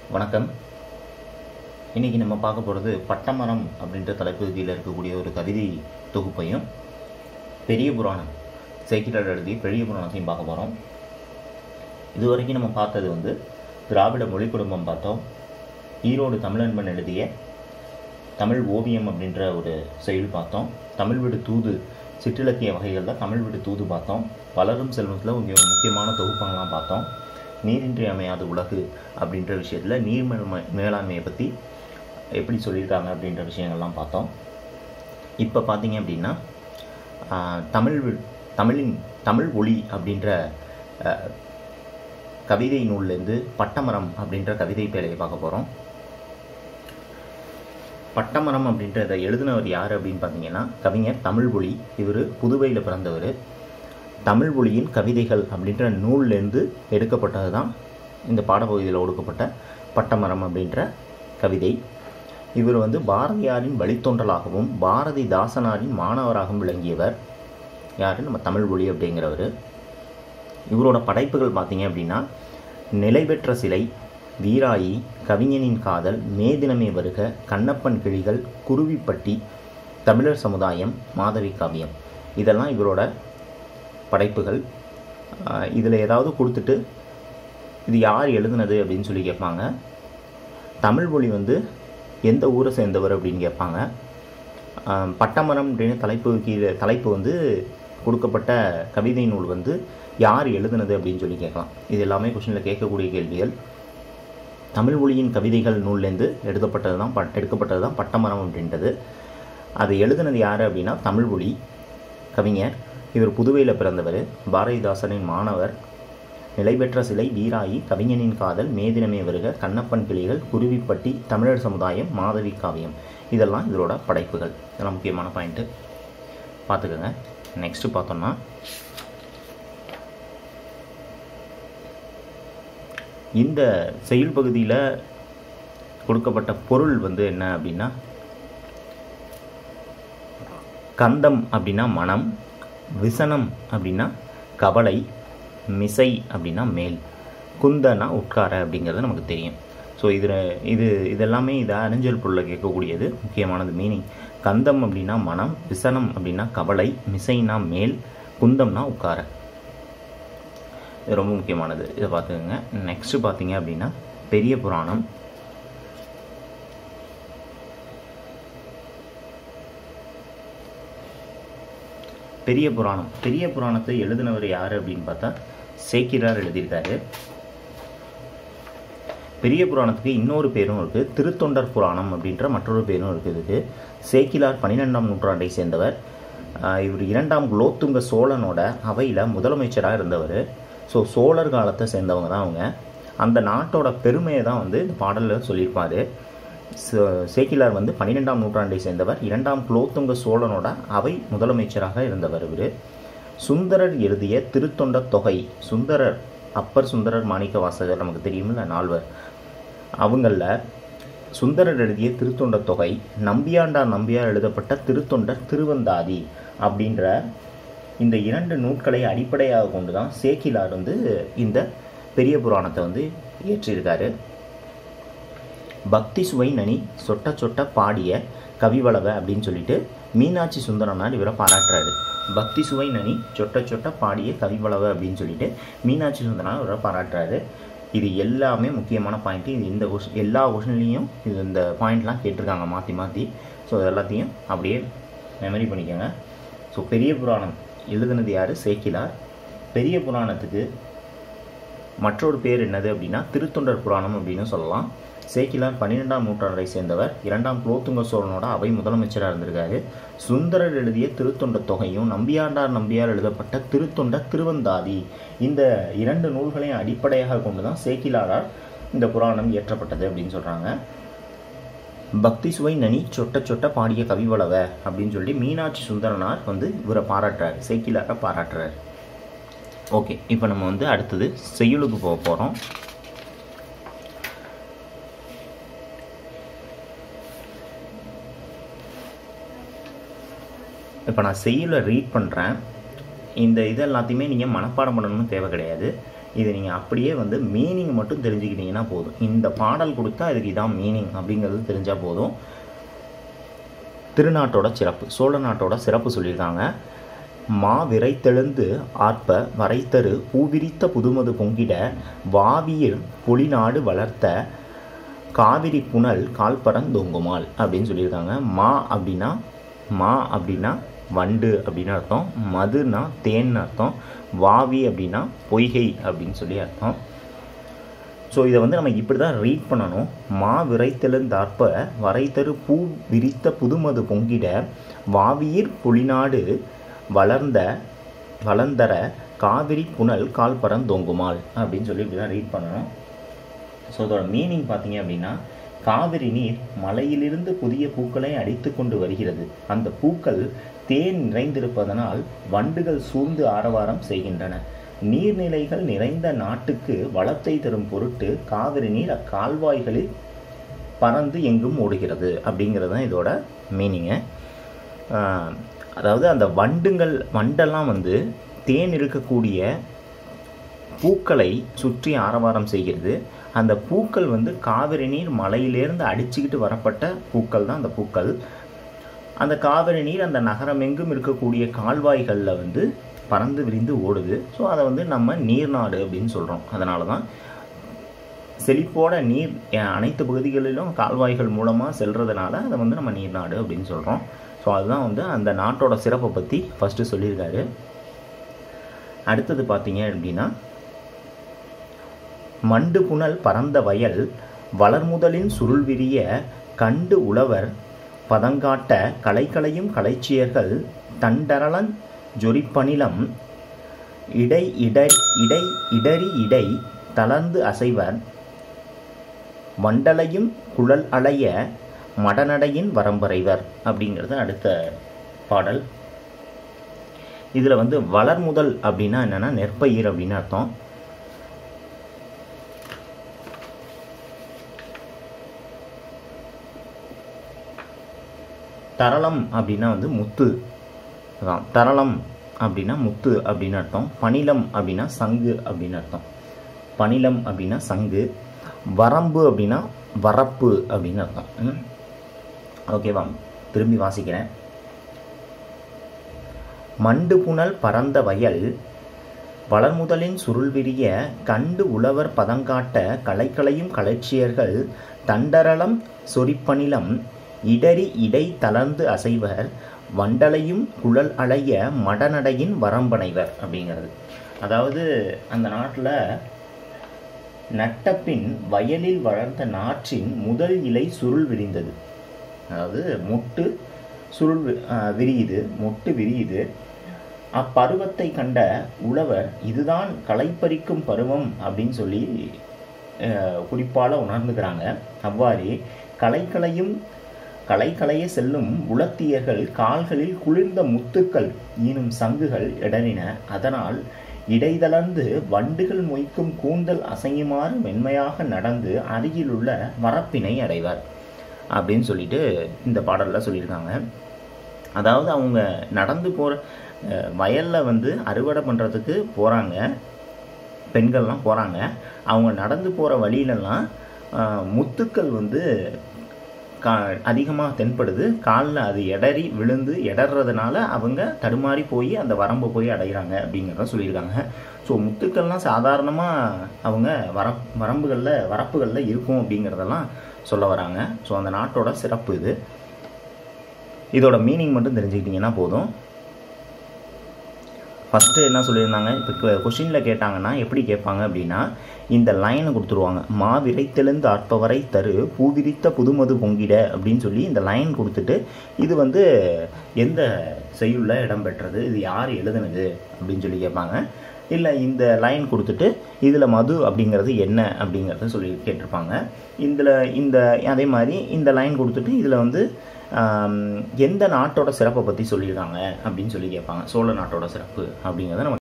வணக்கம் இன்றைக்கி நம்ம பார்க்க போகிறது பட்டமரம் அப்படின்ற தலைப்பகுதியில் இருக்கக்கூடிய ஒரு கவிதை தொகுப்பையும் பெரிய புராணம் சேக்கிரார் எழுதிய பெரிய புராணத்தையும் பார்க்க போகிறோம் இது வரைக்கும் நம்ம பார்த்தது வந்து திராவிட மொழி குடும்பம் பார்த்தோம் ஈரோடு தமிழன்பன் எழுதிய தமிழ் ஓவியம் அப்படின்ற ஒரு செயல் பார்த்தோம் தமிழ் வீடு தூது சிற்றிலக்கிய வகைகளில் தமிழ் வீடு தூது பார்த்தோம் வளரும் செல்வத்தில் ஒரு முக்கியமான தொகுப்பங்கள்லாம் பார்த்தோம் நீரின்றி அமையாத உலகு அப்படின்ற விஷயத்தில் நீர் மேலாண்மை மேலாண்மையை பற்றி எப்படி சொல்லியிருக்காங்க அப்படின்ற விஷயங்கள்லாம் பார்த்தோம் இப்போ பார்த்தீங்க அப்படின்னா ஆஹ், தமிழ் வி- தமிழின் தமிழ் ஒளி அப்படின்ற ஆஹ், கவிதை நூல்லேருந்து பட்டமரம் அப்படின்ற கவிதை பேழையை பார்க்க போகிறோம் பட்டமரம் அப்படின்றத எழுதினவர் யார் அப்படின்னு பார்த்தீங்கன்னா கவிஞர் தமிழ் ஒளி இவர் புதுவையில் பிறந்தவர் தமிழ் ஒளியின் கவிதைகள் அப்படின்ற நூல்லேருந்து எடுக்கப்பட்டது தான் இந்த பாடப்பகுதியில் ஒடுக்கப்பட்ட பட்டமரம் அப்படின்ற கவிதை இவர் வந்து பாரதியாரின் வழித்தோன்றலாகவும் பாரதிதாசனாரின் மாணவராகவும் விளங்கியவர் யார் நம்ம தமிழ் ஒளி அப்படிங்கிறவர் இவரோட படைப்புகள் பார்த்தீங்க அப்படின்னா நிலை பெற்ற சிலை வீராயி கவிஞனின் காதல் மேதினமே வருக கண்ணப்பன் கிளிகள் குருவிப்பட்டி தமிழர் சமுதாயம் மாதவி காவியம் இதெல்லாம் இவரோட படைப்புகள் இதில் ஏதாவது கொடுத்துட்டு இது யார் எழுதுனது அப்படின்னு சொல்லி கேட்பாங்க தமிழ் மொழி வந்து எந்த ஊரை சேர்ந்தவர் அப்படின்னு கேட்பாங்க ஆஹ் பட்டமரம் அப்படின்னு தலைப்பு கீழே தலைப்பு வந்து கொடுக்கப்பட்ட கவிதை நூல் வந்து யார் எழுதுனது அப்படின்னு சொல்லி கேட்கலாம் இது எல்லாமே கொஷனில் கேட்கக்கூடிய கேள்விகள் தமிழ் மொழியின் கவிதைகள் நூல்லேருந்து எடுக்கப்பட்டது தான் பட் எடுக்கப்பட்டது தான் பட்டமரம் அப்படின்றது அதை எழுதுனது யார் அப்படின்னா தமிழ் மொழி கவிஞர் இவர் புதுவையில் பிறந்தவர் பாரதிதாசனின் மாணவர் நிலைபெற்ற சிலை வீராயி கவிஞனின் காதல் மேதினமே வருக கண்ணப்பன் கிளிகள் குருவிப்பட்டி தமிழர் சமுதாயம் மாதவி காவியம் இதெல்லாம் இதோட படைப்புகள் இதெல்லாம் முக்கியமான பாயிண்ட்டு பார்த்துக்கோங்க நெக்ஸ்ட்டு பார்த்தோம்னா இந்த செயல் பகுதியில் கொடுக்கப்பட்ட பொருள் வந்து என்ன அப்படின்னா கந்தம் அப்படின்னா மனம் விசனம் அப்படின்னா கவலை மிசை அப்படின்னா மேல் குந்தனா உட்கார அப்படிங்கிறது நமக்கு தெரியும் ஸோ இதில் இது இதெல்லாமே இதை அறிஞ்சல் பொருளை கேட்கக்கூடியது முக்கியமானது மீனிங் கந்தம் அப்படின்னா மனம் விசனம் அப்படின்னா கவலை மிசைனா மேல் குந்தம்னா உட்கார இது ரொம்ப முக்கியமானது இதை பார்த்துக்கோங்க நெக்ஸ்ட்டு பார்த்தீங்க அப்படின்னா பெரிய புராணம் பெரிய புராணம் பெரிய புராணத்தை எழுதினவர் யார் அப்படின்னு பார்த்தா சேக்கிரார் எழுதியிருக்காரு பெரிய புராணத்துக்கு இன்னொரு பேரும் இருக்குது திருத்தொண்டர் புராணம் அப்படின்ற மற்றொரு பேரும் இருக்குது இதுக்கு சேக்கிலார் பன்னிரெண்டாம் நூற்றாண்டை சேர்ந்தவர் ஆஹ் இவர் இரண்டாம் குலோத்துங்க சோழனோட அவையில் முதலமைச்சராக இருந்தவர் ஸோ சோழர் காலத்தை சேர்ந்தவங்க தான் அவங்க அந்த நாட்டோட பெருமையை தான் வந்து இந்த பாடலில் சொல்லியிருப்பார் சே- சேக்கிலார் வந்து பன்னிரெண்டாம் நூற்றாண்டை சேர்ந்தவர் இரண்டாம் குலோத்துங்க சோழனோட அவை முதலமைச்சராக இருந்தவர் இவர் சுந்தரர் எழுதிய திருத்தொண்ட தொகை சுந்தரர் அப்பர் சுந்தரர் மாணிக்க வாசகர் நமக்கு தெரியுமில்ல நால்வர் அவங்களில் சுந்தரர் எழுதிய திருத்தொண்ட தொகை நம்பியாண்டார் நம்பியார் எழுதப்பட்ட திருத்தொண்டர் திருவந்தாதி அப்படின்ற இந்த இரண்டு நூட்களை அடிப்படையாக கொண்டு தான் சேக்கிலார் வந்து இந்த பெரிய புராணத்தை வந்து இயற்றியிருக்காரு பக்தி சுவை நனி சொட்ட சொட்ட பாடிய கவிவளவ அப்படின்னு சொல்லிட்டு மீனாட்சி சுந்தரனார் இவரை பாராட்டுறாரு பக்தி சுவை நனி சொட்ட சொட்ட பாடிய கவிவளவ அப்படின்னு சொல்லிட்டு மீனாட்சி சுந்தரனார் இவரை பாராட்டுறாரு இது எல்லாமே முக்கியமான பாயிண்ட்டு இது இந்த கொஷ் எல்லா கொஷன்லேயும் இது இந்த பாயிண்ட்லாம் கேட்டிருக்காங்க மாற்றி மாற்றி ஸோ இது எல்லாத்தையும் அப்படியே மெமரி பண்ணிக்கோங்க ஸோ பெரிய புராணம் எழுதுனது யார் சேக்கிலார் பெரிய புராணத்துக்கு மற்றொரு பேர் என்னது அப்படின்னா திருத்தொண்டர் புராணம் அப்படின்னு சொல்லலாம் சேக்கிலார் பன்னிரெண்டாம் நூற்றாண்டை சேர்ந்தவர் இரண்டாம் குலோத்துங்க சோழனோட அவை முதலமைச்சராக இருந்திருக்காரு சுந்தரர் எழுதிய திருத்தொண்ட தொகையும் நம்பியாண்டார் நம்பியார் எழுதப்பட்ட திருத்தொண்ட திருவந்தாதி இந்த இரண்டு நூல்களையும் அடிப்படையாக கொண்டு தான் சேக்கிலாரால் இந்த புராணம் இயற்றப்பட்டது அப்படின்னு சொல்கிறாங்க பக்தி சுவை நனி சொட்ட சொட்ட பாடிய கவிவளவ அப்படின்னு சொல்லி மீனாட்சி சுந்தரனார் வந்து இவரை பாராட்டுறாரு சேக்கிலாரை பாராட்டுறாரு ஓகே இப்போ நம்ம வந்து அடுத்தது செய்யுளுக்கு போக போகிறோம் இப்போ நான் செய்யுளை ரீட் பண்ணுறேன் இந்த இது எல்லாத்தையுமே நீங்கள் மனப்பாடம் பண்ணணும்னு தேவை கிடையாது இது நீங்கள் அப்படியே வந்து மீனிங் மட்டும் தெரிஞ்சுக்கிட்டீங்கன்னா போதும் இந்த பாடல் கொடுத்தா இதுக்கு இதான் மீனிங் அப்படிங்கிறது தெரிஞ்சால் போதும் திருநாட்டோட சிறப்பு சோழ நாட்டோட சிறப்பு சொல்லியிருக்காங்க மா விரைத்தெழுந்து ஆர்ப்ப வரைத்தரு பூவிரித்த புதுமது பொங்கிட வாவியில் பொலிநாடு வளர்த்த காவிரி புனல் கால்பரந்தொங்குமால் அப்படின்னு சொல்லியிருக்காங்க மா அப்படின்னா மா அப்படின்னா வண்டு அப்படின்னு அர்த்தம் மதுனா தேன் அர்த்தம் வாவி அப்படின்னா பொய்கை அப்படின்னு சொல்லி அர்த்தம் ஸோ இதை வந்து நம்ம இப்படி தான் ரீட் பண்ணணும் மா விரைத்தெழுந்தாற்ப வரைத்தரு பூ விரித்த புதுமது பொங்கிட வாவியிற் புலிநாடு வளர்ந்த வளர்ந்தர காவிரி புனல் கால் பரந்தொங்குமால் அப்படின்னு சொல்லி இப்படி தான் ரீட் பண்ணணும் ஸோ இதோட மீனிங் பார்த்தீங்க அப்படின்னா காவிரி நீர் மலையிலிருந்து புதிய பூக்களை அடித்து கொண்டு வருகிறது அந்த பூக்கள் தேன் நிறைந்திருப்பதனால் வண்டுகள் சூழ்ந்து ஆரவாரம் செய்கின்றன நீர்நிலைகள் நிறைந்த நாட்டுக்கு வளத்தை தரும் பொருட்டு காவிரி நீர் அக்கால்வாய்களில் பறந்து எங்கும் ஓடுகிறது அப்படிங்கிறது தான் இதோட மீனிங்கு அதாவது அந்த வண்டுங்கள் வண்டெல்லாம் வந்து தேன் இருக்கக்கூடிய பூக்களை சுற்றி ஆரவாரம் செய்கிறது அந்த பூக்கள் வந்து காவிரி நீர் மலையிலேருந்து அடிச்சுக்கிட்டு வரப்பட்ட பூக்கள் தான் அந்த பூக்கள் அந்த காவிரி நீர் அந்த நகரம் எங்கும் இருக்கக்கூடிய கால்வாய்களில் வந்து பறந்து விரிந்து ஓடுது ஸோ அதை வந்து நம்ம நீர்நாடு அப்படின்னு சொல்கிறோம் அதனால தான் செழிப்போட நீர் அஹ், அனைத்து பகுதிகளிலும் கால்வாய்கள் மூலமாக செல்றதுனால அதை வந்து நம்ம நீர்நாடு அப்படின்னு சொல்கிறோம் ஸோ அதுதான் வந்து அந்த நாட்டோட சிறப்பை பற்றி ஃபஸ்ட்டு சொல்லியிருக்காரு அடுத்தது பார்த்தீங்க அப்படின்னா மண்டு புனல் பரந்த வயல் வளர்முதலின் சுருள் விரிய கண்டு உழவர் பதங்காட்ட கலைகளையும் கலைச்சியர்கள் தண்டரளன் ஜொரிப்பணிலம் இடை இடை இடை இடறி இடை தளர்ந்து அசைவர் வண்டலையும் குழல் அலைய மடநடையின் வரம்பறைவர் அப்படிங்கிறது அடுத்த பாடல் இதில் வந்து வளர்முதல் அப்படின்னா என்னென்னா நெற்பயிர் அப்படின்னு அர்த்தம் தரளம் அப்படின்னா வந்து முத்து அதான் தரளம் அப்படின்னா முத்து அப்படின்னு அர்த்தம் பணிலம் அப்படின்னா சங்கு அப்படின்னு அர்த்தம் பணிலம் அப்படின்னா சங்கு வரம்பு அப்படின்னா வரப்பு அப்படின்னு அர்த்தம் ம்? ஓகேவா திரும்பி வாசிக்கிறேன் மண்டு புனல் பரந்த வயல் வளர்முதலின் சுருள் விரிய கண்டு உழவர் பதங்காட்ட கலைகளையும் கலைச்சியர்கள் தண்டரளம் சொரிப்பணிலம் இடறி இடை தளர்ந்து அசைவர் வண்டலையும் குழல் அலைய மடநடையின் வரம்பனைவர் அப்படிங்கிறது அதாவது அந்த நாட்டில் நட்டப்பின் வயலில் வளர்ந்த நாற்றின் முதல் இலை சுருள் விரிந்தது அதாவது மொட்டு சுருள் வி- ஆஹ் விரியுது மொட்டு விரியுது அப்பருவத்தை கண்ட உழவர் இதுதான் களைப்பறிக்கும் பருவம் அப்படின்னு சொல்லி குறிப்பால் உணர்ந்துக்கிறாங்க அவ்வாறே கலைக்களையும் கலைக்களைய செல்லும் உலத்தியர்கள் கால்களில் குளிர்ந்த முத்துக்கள் ஈனும் சங்குகள் இடறின அதனால் இடைதளர்ந்து வண்டுகள் மொய்க்கும் கூந்தல் அசையுமாறு மென்மையாக நடந்து அருகிலுள்ள வரப்பினை அடைவார் அப்படின்னு சொல்லிட்டு இந்த பாடலில் சொல்லியிருக்காங்க அதாவது அவங்க நடந்து போகிற வயலில் வந்து அறுவடை பண்ணுறதுக்கு போகிறாங்க பெண்கள்லாம் போகிறாங்க அவங்க நடந்து போகிற வழியிலலாம் அஹ், முத்துக்கள் வந்து கா அதிகமாக தென்படுது காலில் அது எடறி விழுந்து எடறதுனால அவங்க தடுமாறி போய் அந்த வரம்பை போய் அடைகிறாங்க அப்படிங்கிறத சொல்லியிருக்காங்க ஸோ முத்துக்கள்லாம் சாதாரணமாக அவங்க வர வரம்புகளில் வரப்புகளில் இருக்கும் அப்படிங்கிறதெல்லாம் சொல்ல வராங்க ஸோ அந்த நாட்டோட சிறப்பு இது இதோட மீனிங் மட்டும் தெரிஞ்சுக்கிட்டிங்கன்னா போதும் ஃபஸ்ட்டு என்ன சொல்லியிருந்தாங்க இப்போ கொஷினில் கேட்டாங்கன்னா எப்படி கேட்பாங்க அப்படின்னா இந்த லைனை கொடுத்துருவாங்க மா விரைத்தெழுந்து ஆற்பவரை தரு பூவிரித்த புதுமது பொங்கிட அப்படின்னு சொல்லி இந்த லைன் கொடுத்துட்டு இது வந்து எந்த செய்யுள்ள இடம்பெற்றது இது யார் எழுதுனது அப்படின்னு சொல்லி கேட்பாங்க இல்லை இந்த லைன் கொடுத்துட்டு இதில் மது அப்படிங்கிறது என்ன அப்படிங்கிறத சொல்லி கேட்டிருப்பாங்க இதில் இந்த அதே மாதிரி இந்த லைன் கொடுத்துட்டு இதில் வந்து ஆம், எந்த நாட்டோட சிறப்பை பற்றி சொல்லியிருக்காங்க அப்படின்னு சொல்லி கேட்பாங்க சோழ நாட்டோட சிறப்பு அப்படிங்கிறத நம்ம